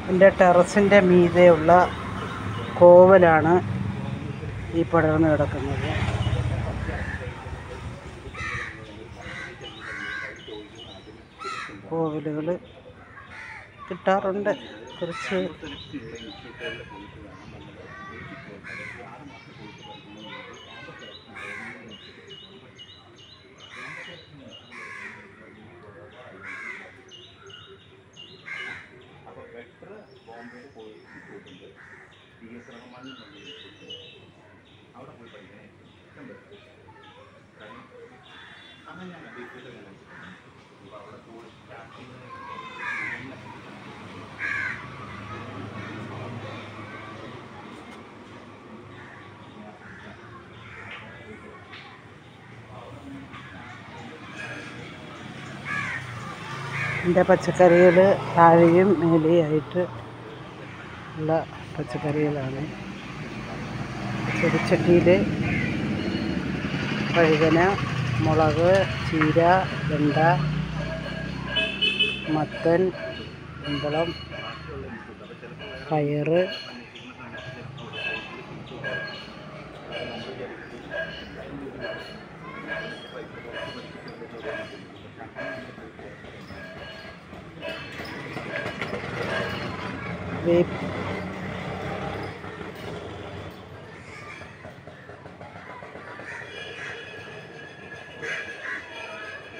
എൻ്റെ ടെറസിൻ്റെ മീതെയുള്ള കോവലാണ് ഈ പടർന്ന് കിടക്കുന്നത് കോവലുകൾ കിട്ടാറുണ്ട് കുറച്ച് എൻ്റെ പച്ചക്കറികൾ താഴെയും മേലെയായിട്ട് ഉള്ള പച്ചക്കറികളാണ് ചെടിച്ചട്ടിയിൽ വഴുതന മുളക് ചീര വെണ്ട മത്തൻ കുമ്പളം പയറ് വേപ്പ്